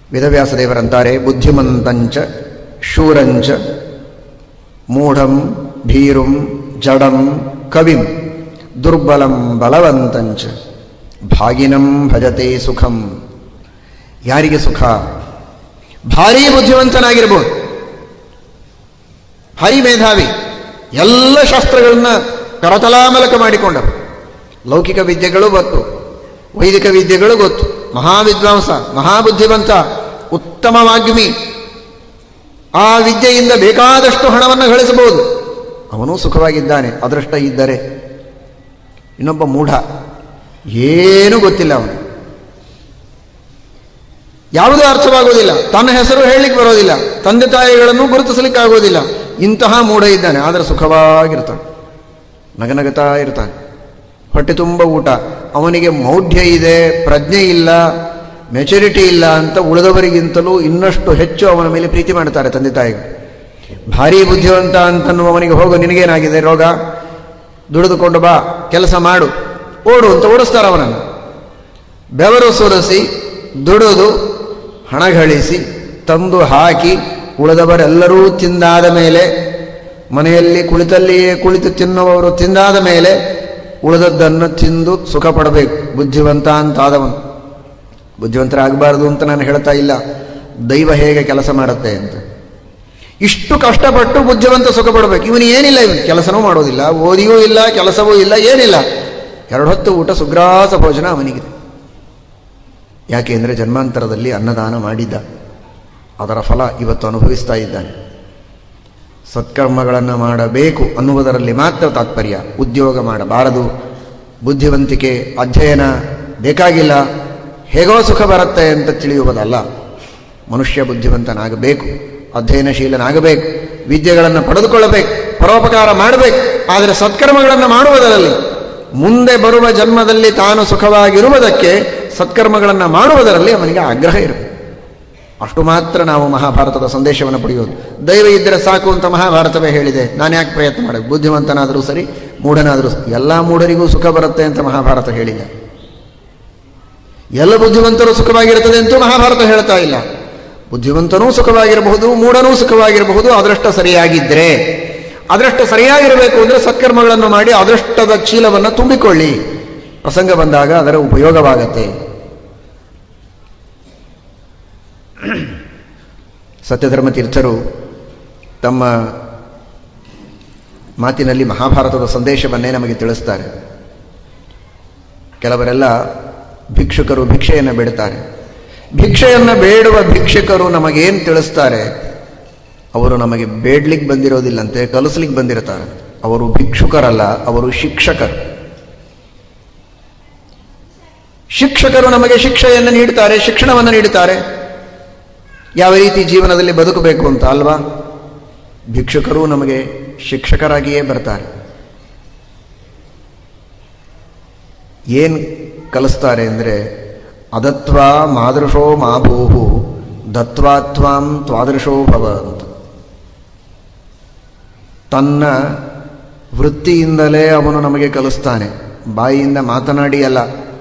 ವೇದವ್ಯಾಸದೇವರಂತಾರೆ ಬುದ್ಧಿಮಂತಂಚ ಶೂರಂಚ ಮೂಢಂ ಭೀರುಂ ಜಡಂ ಕವಿಂ ದುರ್ಬಲಂ ಬಲವಂತಂಚ ಭಾಗಿನಂ ಭಜತೆ ಸುಖಂ ಯಾರಿಗೆ ಸುಖ ಭಾರೀ ಬುದ್ಧಿವಂತನಾಗಿರ್ಬೋದು ಭಾರಿ ಮೇಧಾವಿ ಎಲ್ಲ ಶಾಸ್ತ್ರಗಳನ್ನ ಕರತಲಾಮಲಕ ಮಾಡಿಕೊಂಡರು ಲೌಕಿಕ ವಿದ್ಯೆಗಳು ಗೊತ್ತು ವೈದಿಕ ವಿದ್ಯೆಗಳು ಗೊತ್ತು ಮಹಾವಿದ್ವಾಂಸ ಮಹಾಬುದ್ಧಿವಂತ ಉತ್ತಮ ವಾಗ್ಮಿ ಆ ವಿದ್ಯೆಯಿಂದ ಬೇಕಾದಷ್ಟು ಹಣವನ್ನು ಗಳಿಸಬಹುದು ಅವನು ಸುಖವಾಗಿದ್ದಾನೆ ಅದೃಷ್ಟ ಇದ್ದರೆ ಇನ್ನೊಬ್ಬ ಮೂಢ ಏನೂ ಗೊತ್ತಿಲ್ಲ ಅವನು ಯಾವುದೂ ಅರ್ಥವಾಗುವುದಿಲ್ಲ ತನ್ನ ಹೆಸರು ಹೇಳಲಿಕ್ಕೆ ಬರೋದಿಲ್ಲ ತಂದೆ ತಾಯಿಗಳನ್ನು ಗುರುತಿಸಲಿಕ್ಕೆ ಆಗೋದಿಲ್ಲ ಇಂತಹ ಮೂಢ ಇದ್ದಾನೆ ಆದರೆ ಸುಖವಾಗಿರ್ತಾನೆ ನಗನಗತಾ ಇರ್ತಾನೆ ಹೊಟ್ಟೆ ತುಂಬ ಊಟ ಅವನಿಗೆ ಮೌಢ್ಯ ಇದೆ ಪ್ರಜ್ಞೆ ಇಲ್ಲ ಮೆಚುರಿಟಿ ಇಲ್ಲ ಅಂತ ಉಳಿದವರಿಗಿಂತಲೂ ಇನ್ನಷ್ಟು ಹೆಚ್ಚು ಅವನ ಮೇಲೆ ಪ್ರೀತಿ ಮಾಡ್ತಾರೆ ತಂದೆ ತಾಯಿಗಳು ಭಾರಿ ಬುದ್ಧಿವಂತ ಅಂತನ್ನುವವನಿಗೆ ಹೋಗು ನಿನಗೇನಾಗಿದೆ ರೋಗ ದುಡಿದುಕೊಂಡು ಬಾ ಕೆಲಸ ಮಾಡು ಓಡು ಅಂತ ಓಡಿಸ್ತಾರೆ ಅವನನ್ನು ಬೆವರು ಸುರಿಸಿ ದುಡಿದು ಹಣ ಗಳಿಸಿ ತಂದು ಹಾಕಿ ಉಳಿದವರೆಲ್ಲರೂ ತಿಂದಾದ ಮೇಲೆ ಮನೆಯಲ್ಲಿ ಕುಳಿತಲ್ಲಿಯೇ ಕುಳಿತು ತಿನ್ನುವವರು ತಿಂದಾದ ಮೇಲೆ ಉಳಿದದ್ದನ್ನು ತಿಂದು ಸುಖ ಪಡಬೇಕು ಬುದ್ಧಿವಂತ ಅಂತಾದವನು ಬುದ್ಧಿವಂತರಾಗಬಾರದು ಅಂತ ನಾನು ಹೇಳ್ತಾ ಇಲ್ಲ ದೈವ ಹೇಗೆ ಕೆಲಸ ಮಾಡುತ್ತೆ ಅಂತ ಇಷ್ಟು ಕಷ್ಟಪಟ್ಟು ಬುದ್ಧಿವಂತ ಸುಖ ಪಡಬೇಕು ಇವನು ಏನಿಲ್ಲ ಇವನು ಕೆಲಸನೂ ಮಾಡೋದಿಲ್ಲ ಓದಿಯೂ ಇಲ್ಲ ಕೆಲಸವೂ ಇಲ್ಲ ಏನಿಲ್ಲ ಎರಡು ಹೊತ್ತು ಊಟ ಸುಗ್ರಾಸ ಭೋಜನ ಅವನಿಗಿದೆ ಯಾಕೆ ಅಂದರೆ ಜನ್ಮಾಂತರದಲ್ಲಿ ಅನ್ನದಾನ ಮಾಡಿದ್ದ ಅದರ ಫಲ ಇವತ್ತು ಅನುಭವಿಸ್ತಾ ಇದ್ದಾನೆ ಸತ್ಕರ್ಮಗಳನ್ನು ಮಾಡಬೇಕು ಅನ್ನುವುದರಲ್ಲಿ ಮಾತ್ರ ತಾತ್ಪರ್ಯ ಉದ್ಯೋಗ ಮಾಡಬಾರದು ಬುದ್ಧಿವಂತಿಕೆ ಅಧ್ಯಯನ ಬೇಕಾಗಿಲ್ಲ ಹೇಗೋ ಸುಖ ಬರುತ್ತೆ ಅಂತ ತಿಳಿಯುವುದಲ್ಲ ಮನುಷ್ಯ ಬುದ್ಧಿವಂತನಾಗಬೇಕು ಅಧ್ಯಯನಶೀಲನಾಗಬೇಕು ವಿದ್ಯೆಗಳನ್ನು ಪಡೆದುಕೊಳ್ಳಬೇಕು ಪರೋಪಕಾರ ಮಾಡಬೇಕು ಆದರೆ ಸತ್ಕರ್ಮಗಳನ್ನು ಮಾಡುವುದರಲ್ಲಿ ಮುಂದೆ ಬರುವ ಜನ್ಮದಲ್ಲಿ ತಾನು ಸುಖವಾಗಿರುವುದಕ್ಕೆ ಸತ್ಕರ್ಮಗಳನ್ನು ಮಾಡುವುದರಲ್ಲಿ ಅವನಿಗೆ ಆಗ್ರಹ ಇರಬೇಕು ಅಷ್ಟು ಮಾತ್ರ ನಾವು ಮಹಾಭಾರತದ ಸಂದೇಶವನ್ನು ಪಡೆಯೋದು ದೈವ ಇದ್ದರೆ ಸಾಕು ಅಂತ ಮಹಾಭಾರತವೇ ಹೇಳಿದೆ ನಾನು ಯಾಕೆ ಪ್ರಯತ್ನ ಮಾಡಬೇಕು ಬುದ್ಧಿವಂತನಾದರೂ ಸರಿ ಮೂಢನಾದರೂ ಸರಿ ಎಲ್ಲ ಮೂಢರಿಗೂ ಸುಖ ಬರುತ್ತೆ ಅಂತ ಮಹಾಭಾರತ ಹೇಳಿಲ್ಲ ಎಲ್ಲ ಬುದ್ಧಿವಂತರು ಸುಖವಾಗಿರುತ್ತದೆ ಅಂತೂ ಮಹಾಭಾರತ ಹೇಳ್ತಾ ಇಲ್ಲ ಬುದ್ಧಿವಂತನೂ ಸುಖವಾಗಿರಬಹುದು ಮೂಢನೂ ಸುಖವಾಗಿರಬಹುದು ಅದೃಷ್ಟ ಸರಿಯಾಗಿದ್ದರೆ ಅದೃಷ್ಟ ಸರಿಯಾಗಿರಬೇಕು ಅಂದರೆ ಸತ್ಕರ್ಮಗಳನ್ನು ಮಾಡಿ ಅದೃಷ್ಟದ ಚೀಲವನ್ನು ತುಂಬಿಕೊಳ್ಳಿ ಪ್ರಸಂಗ ಬಂದಾಗ ಅದರ ಉಪಯೋಗವಾಗತ್ತೆ ಸತ್ಯಧರ್ಮ ತೀರ್ಥರು ತಮ್ಮ ಮಾತಿನಲ್ಲಿ ಮಹಾಭಾರತದ ಸಂದೇಶವನ್ನೇ ನಮಗೆ ತಿಳಿಸ್ತಾರೆ ಕೆಲವರೆಲ್ಲ ಭಿಕ್ಷುಕರು ಭಿಕ್ಷೆಯನ್ನು ಬೇಡುತ್ತಾರೆ ಭಿಕ್ಷೆಯನ್ನು ಬೇಡುವ ಭಿಕ್ಷುಕರು ನಮಗೇನು ತಿಳಿಸ್ತಾರೆ ಅವರು ನಮಗೆ ಬೇಡ್ಲಿಕ್ಕೆ ಬಂದಿರೋದಿಲ್ಲಂತೆ ಕಲಿಸ್ಲಿಕ್ಕೆ ಬಂದಿರ್ತಾರೆ ಅವರು ಭಿಕ್ಷುಕರಲ್ಲ ಅವರು ಶಿಕ್ಷಕರು ಶಿಕ್ಷಕರು ನಮಗೆ ಶಿಕ್ಷೆಯನ್ನು ನೀಡುತ್ತಾರೆ ಶಿಕ್ಷಣವನ್ನು ನೀಡುತ್ತಾರೆ ಯಾವ ರೀತಿ ಜೀವನದಲ್ಲಿ ಬದುಕಬೇಕು ಅಂತ ಅಲ್ವಾ ಭಿಕ್ಷುಕರು ನಮಗೆ ಶಿಕ್ಷಕರಾಗಿಯೇ ಬರ್ತಾರೆ ಏನು ಕಲಿಸ್ತಾರೆ ಅಂದರೆ ಅದತ್ವಾ ಮಾದೃಶೋ ಮಾಭೂಹು ದತ್ವಾತ್ವಾಂ ತ್ವಾದೃಶೋ ಭವ ಅಂತ ತನ್ನ ವೃತ್ತಿಯಿಂದಲೇ ಅವನು ನಮಗೆ ಕಲಿಸ್ತಾನೆ ಬಾಯಿಯಿಂದ ಮಾತನಾಡಿ ಅಲ್ಲ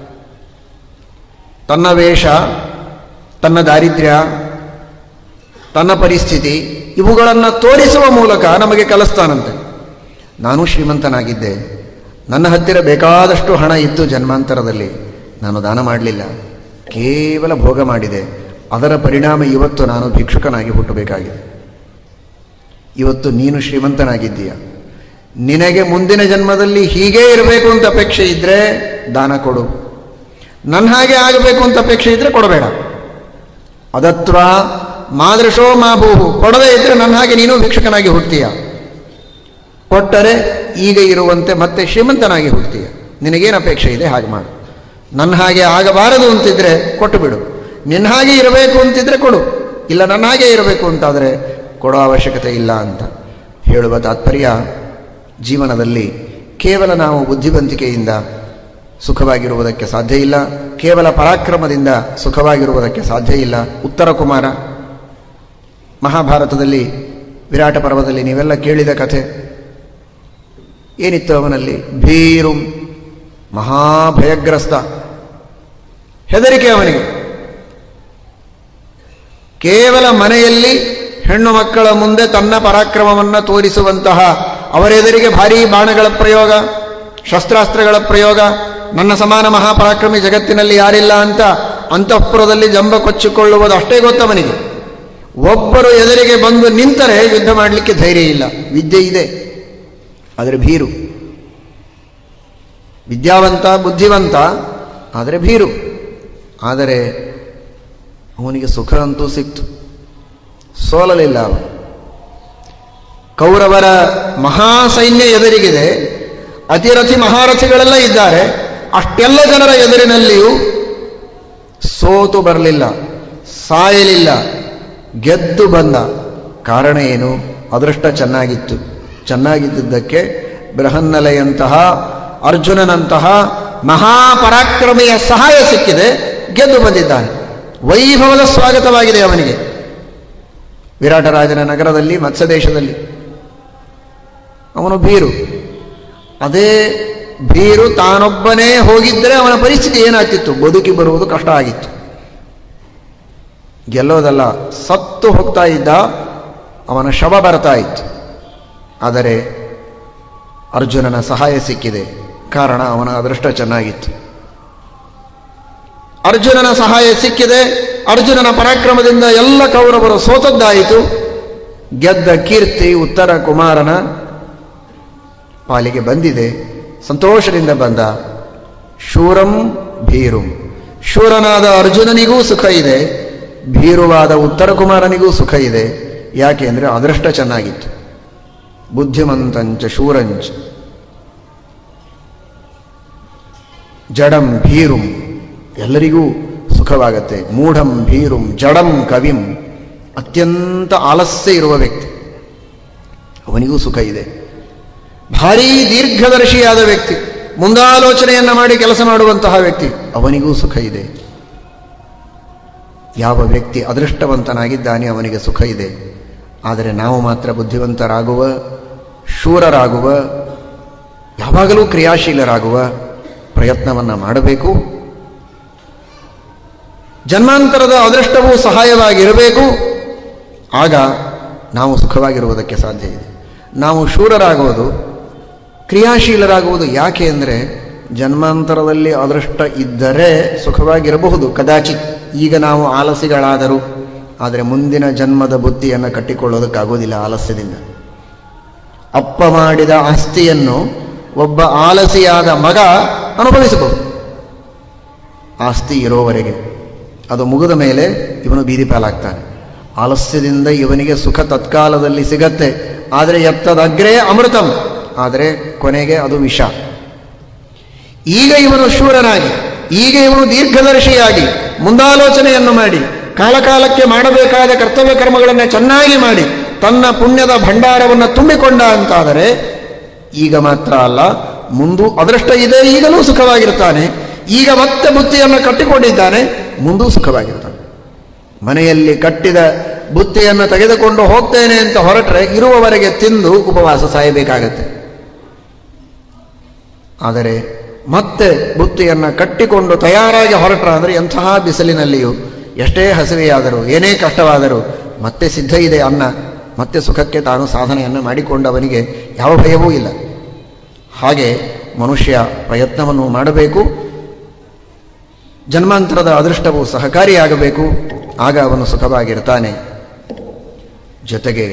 ತನ್ನ ವೇಷ ತನ್ನ ದಾರಿದ್ರ್ಯ ತನ್ನ ಪರಿಸ್ಥಿತಿ ಇವುಗಳನ್ನು ತೋರಿಸುವ ಮೂಲಕ ನಮಗೆ ಕಲಿಸ್ತಾನಂತೆ ನಾನು ಶ್ರೀಮಂತನಾಗಿದ್ದೆ ನನ್ನ ಹತ್ತಿರ ಬೇಕಾದಷ್ಟು ಹಣ ಇತ್ತು ಜನ್ಮಾಂತರದಲ್ಲಿ ನಾನು ದಾನ ಮಾಡಲಿಲ್ಲ ಕೇವಲ ಭೋಗ ಮಾಡಿದೆ ಅದರ ಪರಿಣಾಮ ಇವತ್ತು ನಾನು ಭಿಕ್ಷುಕನಾಗಿ ಹುಟ್ಟಬೇಕಾಗಿದೆ ಇವತ್ತು ನೀನು ಶ್ರೀಮಂತನಾಗಿದ್ದೀಯ ನಿನಗೆ ಮುಂದಿನ ಜನ್ಮದಲ್ಲಿ ಹೀಗೇ ಇರಬೇಕು ಅಂತ ಅಪೇಕ್ಷೆ ಇದ್ದರೆ ದಾನ ಕೊಡು ನನ್ನ ಹಾಗೆ ಆಗಬೇಕು ಅಂತ ಅಪೇಕ್ಷೆ ಇದ್ದರೆ ಕೊಡಬೇಡ ಅದತ್ವ ಮಾದೃಶೋ ಮಾಭೂಹು ಕೊಡದೇ ಇದ್ರೆ ನನ್ನ ಹಾಗೆ ನೀನು ಭಿಕ್ಷುಕನಾಗಿ ಹುಡ್ತೀಯ ಕೊಟ್ಟರೆ ಈಗ ಇರುವಂತೆ ಮತ್ತೆ ಶ್ರೀಮಂತನಾಗಿ ಹುಡ್ತೀಯ ನಿನಗೇನು ಅಪೇಕ್ಷೆ ಇದೆ ಹಾಗೆ ಮಾಡು ನನ್ನ ಹಾಗೆ ಆಗಬಾರದು ಅಂತಿದ್ರೆ ಕೊಟ್ಟು ಬಿಡು ನಿನ್ನ ಹಾಗೆ ಇರಬೇಕು ಅಂತಿದ್ರೆ ಕೊಡು ಇಲ್ಲ ನನ್ನ ಹಾಗೆ ಇರಬೇಕು ಅಂತಾದರೆ ಕೊಡೋ ಅವಶ್ಯಕತೆ ಇಲ್ಲ ಅಂತ ಹೇಳುವ ತಾತ್ಪರ್ಯ ಜೀವನದಲ್ಲಿ ಕೇವಲ ನಾವು ಬುದ್ಧಿವಂತಿಕೆಯಿಂದ ಸುಖವಾಗಿರುವುದಕ್ಕೆ ಸಾಧ್ಯ ಇಲ್ಲ ಕೇವಲ ಪರಾಕ್ರಮದಿಂದ ಸುಖವಾಗಿರುವುದಕ್ಕೆ ಸಾಧ್ಯ ಇಲ್ಲ ಉತ್ತರ ಕುಮಾರ ಮಹಾಭಾರತದಲ್ಲಿ ವಿರಾಟ ಪರ್ವದಲ್ಲಿ ನೀವೆಲ್ಲ ಕೇಳಿದ ಕಥೆ ಏನಿತ್ತು ಅವನಲ್ಲಿ ಭೀರು ಮಹಾಭಯಗ್ರಸ್ತ ಹೆದರಿಕೆ ಅವನಿಗೆ ಕೇವಲ ಮನೆಯಲ್ಲಿ ಹೆಣ್ಣು ಮಕ್ಕಳ ಮುಂದೆ ತನ್ನ ಪರಾಕ್ರಮವನ್ನು ತೋರಿಸುವಂತಹ ಅವರೆದುರಿಗೆ ಭಾರೀ ಬಾಣಗಳ ಪ್ರಯೋಗ ಶಸ್ತ್ರಾಸ್ತ್ರಗಳ ಪ್ರಯೋಗ ನನ್ನ ಸಮಾನ ಮಹಾಪರಾಕ್ರಮಿ ಜಗತ್ತಿನಲ್ಲಿ ಯಾರಿಲ್ಲ ಅಂತ ಅಂತಃಪುರದಲ್ಲಿ ಜಂಬ ಕೊಚ್ಚಿಕೊಳ್ಳುವುದು ಅಷ್ಟೇ ಗೊತ್ತವನಿಗೆ ಒಬ್ಬರು ಎದುರಿಗೆ ಬಂದು ನಿಂತರೆ ಯುದ್ಧ ಮಾಡಲಿಕ್ಕೆ ಧೈರ್ಯ ಇಲ್ಲ ವಿದ್ಯೆ ಇದೆ ಆದರೆ ಭೀರು ವಿದ್ಯಾವಂತ ಬುದ್ಧಿವಂತ ಆದರೆ ಭೀರು ಆದರೆ ಅವನಿಗೆ ಸುಖ ಅಂತೂ ಸಿಕ್ತು ಸೋಲಲಿಲ್ಲ ಅವನು ಕೌರವರ ಮಹಾಸೈನ್ಯ ಎದುರಿಗಿದೆ ಅತಿರಥಿ ಮಹಾರಥಿಗಳೆಲ್ಲ ಇದ್ದಾರೆ ಅಷ್ಟೆಲ್ಲ ಜನರ ಎದುರಿನಲ್ಲಿಯೂ ಸೋತು ಬರಲಿಲ್ಲ ಸಾಯಲಿಲ್ಲ ಗೆದ್ದು ಬಂದ ಕಾರಣ ಏನು ಅದೃಷ್ಟ ಚೆನ್ನಾಗಿತ್ತು ಚೆನ್ನಾಗಿದ್ದದ್ದಕ್ಕೆ ಬೃಹನ್ನಲೆಯಂತಹ ಅರ್ಜುನನಂತಹ ಮಹಾಪರಾಕ್ರಮಿಯ ಸಹಾಯ ಸಿಕ್ಕಿದೆ ಗೆದ್ದು ಬಂದಿದ್ದಾನೆ ವೈಭವದ ಸ್ವಾಗತವಾಗಿದೆ ಅವನಿಗೆ ವಿರಾಟರಾಜನ ನಗರದಲ್ಲಿ ಮತ್ಸ್ಯದೇಶದಲ್ಲಿ ಅವನು ಭೀರು ಅದೇ ಭೀರು ತಾನೊಬ್ಬನೇ ಹೋಗಿದ್ದರೆ ಅವನ ಪರಿಸ್ಥಿತಿ ಏನಾಗ್ತಿತ್ತು ಬದುಕಿ ಬರುವುದು ಕಷ್ಟ ಆಗಿತ್ತು ಗೆಲ್ಲೋದಲ್ಲ ಸತ್ತು ಹೋಗ್ತಾ ಇದ್ದ ಅವನ ಶವ ಬರ್ತಾ ಇತ್ತು ಆದರೆ ಅರ್ಜುನನ ಸಹಾಯ ಸಿಕ್ಕಿದೆ ಕಾರಣ ಅವನ ಅದೃಷ್ಟ ಚೆನ್ನಾಗಿತ್ತು ಅರ್ಜುನನ ಸಹಾಯ ಸಿಕ್ಕಿದೆ ಅರ್ಜುನನ ಪರಾಕ್ರಮದಿಂದ ಎಲ್ಲ ಕೌರವರು ಸೋತದ್ದಾಯಿತು ಗೆದ್ದ ಕೀರ್ತಿ ಉತ್ತರ ಕುಮಾರನ ಪಾಲಿಗೆ ಬಂದಿದೆ ಸಂತೋಷದಿಂದ ಬಂದ ಶೂರಂ ಭೀರುಂ ಶೂರನಾದ ಅರ್ಜುನನಿಗೂ ಸುಖ ಇದೆ ಭೀರುವಾದ ಉತ್ತರ ಕುಮಾರನಿಗೂ ಸುಖ ಇದೆ ಯಾಕೆ ಅಂದರೆ ಅದೃಷ್ಟ ಚೆನ್ನಾಗಿತ್ತು ಬುದ್ಧಿಮಂತಂಚ ಶೂರಂಚ ಜಡಂ ಭೀರುಂ ಎಲ್ಲರಿಗೂ ಸುಖವಾಗತ್ತೆ ಮೂಢಂ ಭೀರುಂ ಜಡಂ ಕವಿಂ ಅತ್ಯಂತ ಆಲಸ್ಯ ಇರುವ ವ್ಯಕ್ತಿ ಅವನಿಗೂ ಸುಖ ಇದೆ ಭಾರೀ ದೀರ್ಘದರ್ಶಿಯಾದ ವ್ಯಕ್ತಿ ಮುಂದಾಲೋಚನೆಯನ್ನ ಮಾಡಿ ಕೆಲಸ ಮಾಡುವಂತಹ ವ್ಯಕ್ತಿ ಅವನಿಗೂ ಸುಖ ಇದೆ ಯಾವ ವ್ಯಕ್ತಿ ಅದೃಷ್ಟವಂತನಾಗಿದ್ದಾನೆ ಅವನಿಗೆ ಸುಖ ಇದೆ ಆದರೆ ನಾವು ಮಾತ್ರ ಬುದ್ಧಿವಂತರಾಗುವ ಶೂರರಾಗುವ ಯಾವಾಗಲೂ ಕ್ರಿಯಾಶೀಲರಾಗುವ ಪ್ರಯತ್ನವನ್ನು ಮಾಡಬೇಕು ಜನ್ಮಾಂತರದ ಅದೃಷ್ಟವೂ ಸಹಾಯವಾಗಿರಬೇಕು ಆಗ ನಾವು ಸುಖವಾಗಿರುವುದಕ್ಕೆ ಸಾಧ್ಯ ಇದೆ ನಾವು ಶೂರರಾಗುವುದು ಕ್ರಿಯಾಶೀಲರಾಗುವುದು ಯಾಕೆ ಅಂದರೆ ಜನ್ಮಾಂತರದಲ್ಲಿ ಅದೃಷ್ಟ ಇದ್ದರೆ ಸುಖವಾಗಿರಬಹುದು ಕದಾಚಿತ್ ಈಗ ನಾವು ಆಲಸಿಗಳಾದರೂ ಆದರೆ ಮುಂದಿನ ಜನ್ಮದ ಬುದ್ಧಿಯನ್ನು ಕಟ್ಟಿಕೊಳ್ಳೋದಕ್ಕಾಗೋದಿಲ್ಲ ಆಲಸ್ಯದಿಂದ ಅಪ್ಪ ಮಾಡಿದ ಆಸ್ತಿಯನ್ನು ಒಬ್ಬ ಆಲಸಿಯಾದ ಮಗ ಅನುಭವಿಸಬಹುದು ಆಸ್ತಿ ಇರೋವರೆಗೆ ಅದು ಮುಗಿದ ಮೇಲೆ ಇವನು ಬೀದಿ ಪಾಲಾಗ್ತಾನೆ ಆಲಸ್ಯದಿಂದ ಇವನಿಗೆ ಸುಖ ತತ್ಕಾಲದಲ್ಲಿ ಸಿಗತ್ತೆ ಆದರೆ ಎತ್ತದಗ್ರೇ ಅಮೃತಂ ಆದರೆ ಕೊನೆಗೆ ಅದು ವಿಷ ಈಗ ಇವನು ಶೂರನಾಗಿ ಈಗ ಇವನು ದೀರ್ಘದರ್ಶಿಯಾಗಿ ಮುಂದಾಲೋಚನೆಯನ್ನು ಮಾಡಿ ಕಾಲಕಾಲಕ್ಕೆ ಮಾಡಬೇಕಾದ ಕರ್ತವ್ಯ ಕರ್ಮಗಳನ್ನು ಚೆನ್ನಾಗಿ ಮಾಡಿ ತನ್ನ ಪುಣ್ಯದ ಭಂಡಾರವನ್ನು ತುಂಬಿಕೊಂಡ ಅಂತಾದರೆ ಈಗ ಮಾತ್ರ ಅಲ್ಲ ಮುಂದೂ ಅದೃಷ್ಟ ಇದೆ ಈಗಲೂ ಸುಖವಾಗಿರ್ತಾನೆ ಈಗ ಮತ್ತೆ ಬುತ್ತಿಯನ್ನು ಕಟ್ಟಿಕೊಂಡಿದ್ದಾನೆ ಮುಂದೂ ಸುಖವಾಗಿರ್ತಾನೆ ಮನೆಯಲ್ಲಿ ಕಟ್ಟಿದ ಬುತ್ತಿಯನ್ನು ತೆಗೆದುಕೊಂಡು ಹೋಗ್ತೇನೆ ಅಂತ ಹೊರಟ್ರೆ ಇರುವವರೆಗೆ ತಿಂದು ಉಪವಾಸ ಸಾಯಬೇಕಾಗತ್ತೆ ಆದರೆ ಮತ್ತೆ ಬುತ್ತಿಯನ್ನು ಕಟ್ಟಿಕೊಂಡು ತಯಾರಾಗಿ ಹೊರಟ್ರ ಅಂದರೆ ಎಂತಹ ಬಿಸಿಲಿನಲ್ಲಿಯೂ ಎಷ್ಟೇ ಹಸಿವೆಯಾದರೂ ಏನೇ ಕಷ್ಟವಾದರೂ ಮತ್ತೆ ಸಿದ್ಧ ಇದೆ ಅನ್ನ ಮತ್ತೆ ಸುಖಕ್ಕೆ ತಾನು ಸಾಧನೆಯನ್ನು ಮಾಡಿಕೊಂಡವನಿಗೆ ಯಾವ ಭಯವೂ ಇಲ್ಲ ಹಾಗೆ ಮನುಷ್ಯ ಪ್ರಯತ್ನವನ್ನು ಮಾಡಬೇಕು ಜನ್ಮಾಂತರದ ಅದೃಷ್ಟವು ಸಹಕಾರಿಯಾಗಬೇಕು ಆಗ ಅವನು ಸುಖವಾಗಿರ್ತಾನೆ ಜೊತೆಗೆ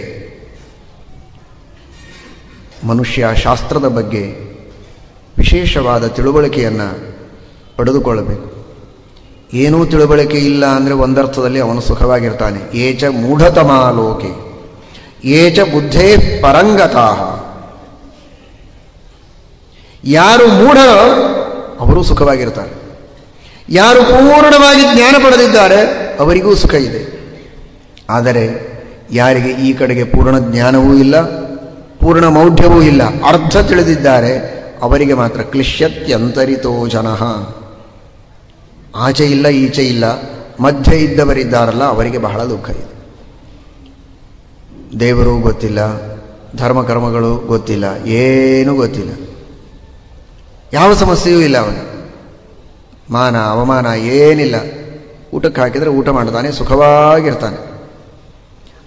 ಮನುಷ್ಯ ಶಾಸ್ತ್ರದ ಬಗ್ಗೆ ವಿಶೇಷವಾದ ತಿಳುವಳಿಕೆಯನ್ನು ಪಡೆದುಕೊಳ್ಳಬೇಕು ಏನೂ ತಿಳುವಳಿಕೆ ಇಲ್ಲ ಅಂದರೆ ಒಂದರ್ಥದಲ್ಲಿ ಅವನು ಸುಖವಾಗಿರ್ತಾನೆ ಏಚ ಮೂಢತಮಾಲೋಕೆ ಏಚ ಬುದ್ಧೇ ಪರಂಗತಾ ಯಾರು ಮೂಢರೋ ಅವರು ಸುಖವಾಗಿರ್ತಾರೆ ಯಾರು ಪೂರ್ಣವಾಗಿ ಜ್ಞಾನ ಪಡೆದಿದ್ದಾರೆ ಅವರಿಗೂ ಸುಖ ಇದೆ ಆದರೆ ಯಾರಿಗೆ ಈ ಕಡೆಗೆ ಪೂರ್ಣ ಜ್ಞಾನವೂ ಇಲ್ಲ ಪೂರ್ಣ ಮೌಢ್ಯವೂ ಇಲ್ಲ ಅರ್ಧ ತಿಳಿದಿದ್ದಾರೆ ಅವರಿಗೆ ಮಾತ್ರ ಕ್ಲಿಶ್ಯತ್ಯಂತರಿತೋ ಜನಃ ಆಚೆ ಇಲ್ಲ ಈಚೆ ಇಲ್ಲ ಮಧ್ಯೆ ಇದ್ದವರಿದ್ದಾರಲ್ಲ ಅವರಿಗೆ ಬಹಳ ದುಃಖ ಇದೆ ದೇವರು ಗೊತ್ತಿಲ್ಲ ಧರ್ಮಕರ್ಮಗಳು ಗೊತ್ತಿಲ್ಲ ಏನೂ ಗೊತ್ತಿಲ್ಲ ಯಾವ ಸಮಸ್ಯೆಯೂ ಇಲ್ಲ ಅವನು ಮಾನ ಅವಮಾನ ಏನಿಲ್ಲ ಊಟಕ್ಕೆ ಹಾಕಿದರೆ ಊಟ ಮಾಡ್ತಾನೆ ಸುಖವಾಗಿರ್ತಾನೆ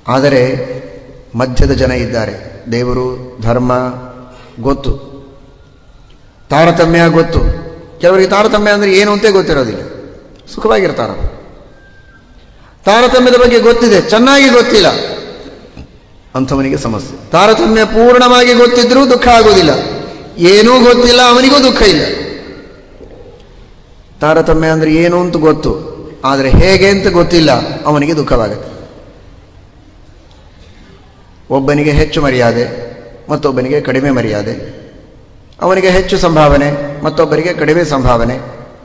ಆದರೆ ಮಧ್ಯದ ಜನ ಇದ್ದಾರೆ ದೇವರು ಧರ್ಮ ಗೊತ್ತು ತಾರತಮ್ಯ ಗೊತ್ತು ಕೆಲವರಿಗೆ ತಾರತಮ್ಯ ಅಂದರೆ ಏನು ಅಂತೇ ಗೊತ್ತಿರೋದಿಲ್ಲ ಸುಖವಾಗಿರ್ತಾರ ತಾರತಮ್ಯದ ಬಗ್ಗೆ ಗೊತ್ತಿದೆ ಚೆನ್ನಾಗಿ ಗೊತ್ತಿಲ್ಲ ಅಂಥವನಿಗೆ ಸಮಸ್ಯೆ ತಾರತಮ್ಯ ಪೂರ್ಣವಾಗಿ ಗೊತ್ತಿದ್ರೂ ದುಃಖ ಆಗೋದಿಲ್ಲ ಏನೂ ಗೊತ್ತಿಲ್ಲ ಅವನಿಗೂ ದುಃಖ ಇಲ್ಲ ತಾರತಮ್ಯ ಅಂದರೆ ಏನು ಅಂತ ಗೊತ್ತು ಆದರೆ ಹೇಗೆ ಅಂತ ಗೊತ್ತಿಲ್ಲ ಅವನಿಗೆ ದುಃಖವಾಗುತ್ತೆ ಒಬ್ಬನಿಗೆ ಹೆಚ್ಚು ಮರ್ಯಾದೆ ಮತ್ತೊಬ್ಬನಿಗೆ ಕಡಿಮೆ ಮರ್ಯಾದೆ ಅವನಿಗೆ ಹೆಚ್ಚು ಸಂಭಾವನೆ ಮತ್ತೊಬ್ಬರಿಗೆ ಕಡಿಮೆ ಸಂಭಾವನೆ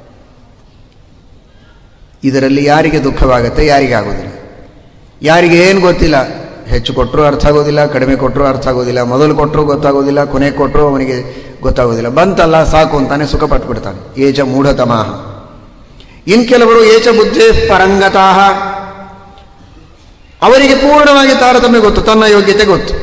ಇದರಲ್ಲಿ ಯಾರಿಗೆ ದುಃಖವಾಗುತ್ತೆ ಯಾರಿಗೆ ಆಗೋದಿಲ್ಲ ಯಾರಿಗೆ ಏನು ಗೊತ್ತಿಲ್ಲ ಹೆಚ್ಚು ಕೊಟ್ಟರು ಅರ್ಥ ಆಗೋದಿಲ್ಲ ಕಡಿಮೆ ಕೊಟ್ಟರು ಅರ್ಥ ಆಗೋದಿಲ್ಲ ಮೊದಲು ಕೊಟ್ಟರು ಗೊತ್ತಾಗೋದಿಲ್ಲ ಕೊನೆ ಕೊಟ್ಟರು ಅವನಿಗೆ ಗೊತ್ತಾಗೋದಿಲ್ಲ ಬಂತಲ್ಲ ಸಾಕು ಅಂತಾನೆ ಸುಖ ಪಟ್ಬಿಡ್ತಾನೆ ಏಚ ಮೂಢತಮಾಹ ಇನ್ ಕೆಲವರು ಏಚ ಬುದ್ಧಿ ಪರಂಗತಾಹ ಅವರಿಗೆ ಪೂರ್ಣವಾಗಿ ತಾರತಮ್ಯ ಗೊತ್ತು ತನ್ನ ಯೋಗ್ಯತೆ ಗೊತ್ತು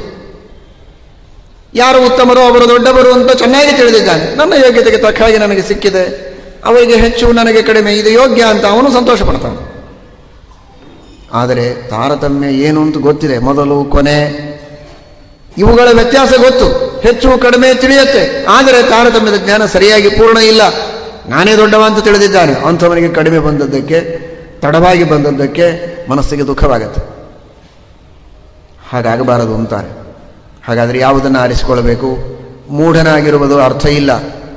ಯಾರು ಉತ್ತಮರು ಅವರು ದೊಡ್ಡವರು ಅಂತ ಚೆನ್ನಾಗಿ ತಿಳಿದಿದ್ದಾನೆ ನನ್ನ ಯೋಗ್ಯತೆಗೆ ತಕ್ಕ ಹಾಗೆ ನನಗೆ ಸಿಕ್ಕಿದೆ ಅವರಿಗೆ ಹೆಚ್ಚು ನನಗೆ ಕಡಿಮೆ ಇದು ಯೋಗ್ಯ ಅಂತ ಅವನು ಸಂತೋಷ ಪಡ್ತಾನೆ ಆದರೆ ತಾರತಮ್ಯ ಏನು ಅಂತ ಗೊತ್ತಿದೆ ಮೊದಲು ಕೊನೆ ಇವುಗಳ ವ್ಯತ್ಯಾಸ ಗೊತ್ತು ಹೆಚ್ಚು ಕಡಿಮೆ ತಿಳಿಯುತ್ತೆ ಆದರೆ ತಾರತಮ್ಯದ ಜ್ಞಾನ ಸರಿಯಾಗಿ ಪೂರ್ಣ ಇಲ್ಲ ನಾನೇ ದೊಡ್ಡವ ಅಂತ ತಿಳಿದಿದ್ದಾನೆ ಅಂಥವನಿಗೆ ಕಡಿಮೆ ಬಂದದ್ದಕ್ಕೆ ತಡವಾಗಿ ಬಂದದ್ದಕ್ಕೆ ಮನಸ್ಸಿಗೆ ದುಃಖವಾಗತ್ತೆ ಹಾಗಾಗಬಾರದು ಅಂತಾರೆ ಹಾಗಾದರೆ ಯಾವುದನ್ನು ಆರಿಸಿಕೊಳ್ಳಬೇಕು ಮೂಢನಾಗಿರುವುದು ಅರ್ಥ ಇಲ್ಲ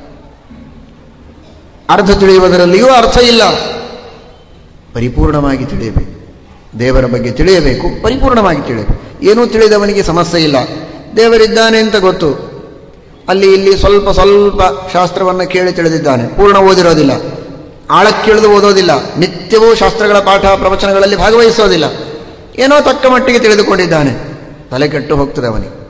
ಅರ್ಥ ತಿಳಿಯುವುದರಲ್ಲಿಯೂ ಅರ್ಥ ಇಲ್ಲ ಪರಿಪೂರ್ಣವಾಗಿ ತಿಳಿಯಬೇಕು ದೇವರ ಬಗ್ಗೆ ತಿಳಿಯಬೇಕು ಪರಿಪೂರ್ಣವಾಗಿ ತಿಳಿಯಬೇಕು ಏನೂ ತಿಳಿದವನಿಗೆ ಸಮಸ್ಯೆ ಇಲ್ಲ ದೇವರಿದ್ದಾನೆ ಅಂತ ಗೊತ್ತು ಅಲ್ಲಿ ಇಲ್ಲಿ ಸ್ವಲ್ಪ ಸ್ವಲ್ಪ ಶಾಸ್ತ್ರವನ್ನು ಕೇಳಿ ತಿಳಿದಿದ್ದಾನೆ ಪೂರ್ಣ ಓದಿರೋದಿಲ್ಲ ಆಳಕ್ಕಿಳಿದು ಓದೋದಿಲ್ಲ ನಿತ್ಯವೂ ಶಾಸ್ತ್ರಗಳ ಪಾಠ ಪ್ರವಚನಗಳಲ್ಲಿ ಭಾಗವಹಿಸೋದಿಲ್ಲ ಏನೋ ತಕ್ಕ ಮಟ್ಟಿಗೆ ತಿಳಿದುಕೊಂಡಿದ್ದಾನೆ ತಲೆ ಕೆಟ್ಟು ಹೋಗ್ತದೆ ಅವನಿಗೆ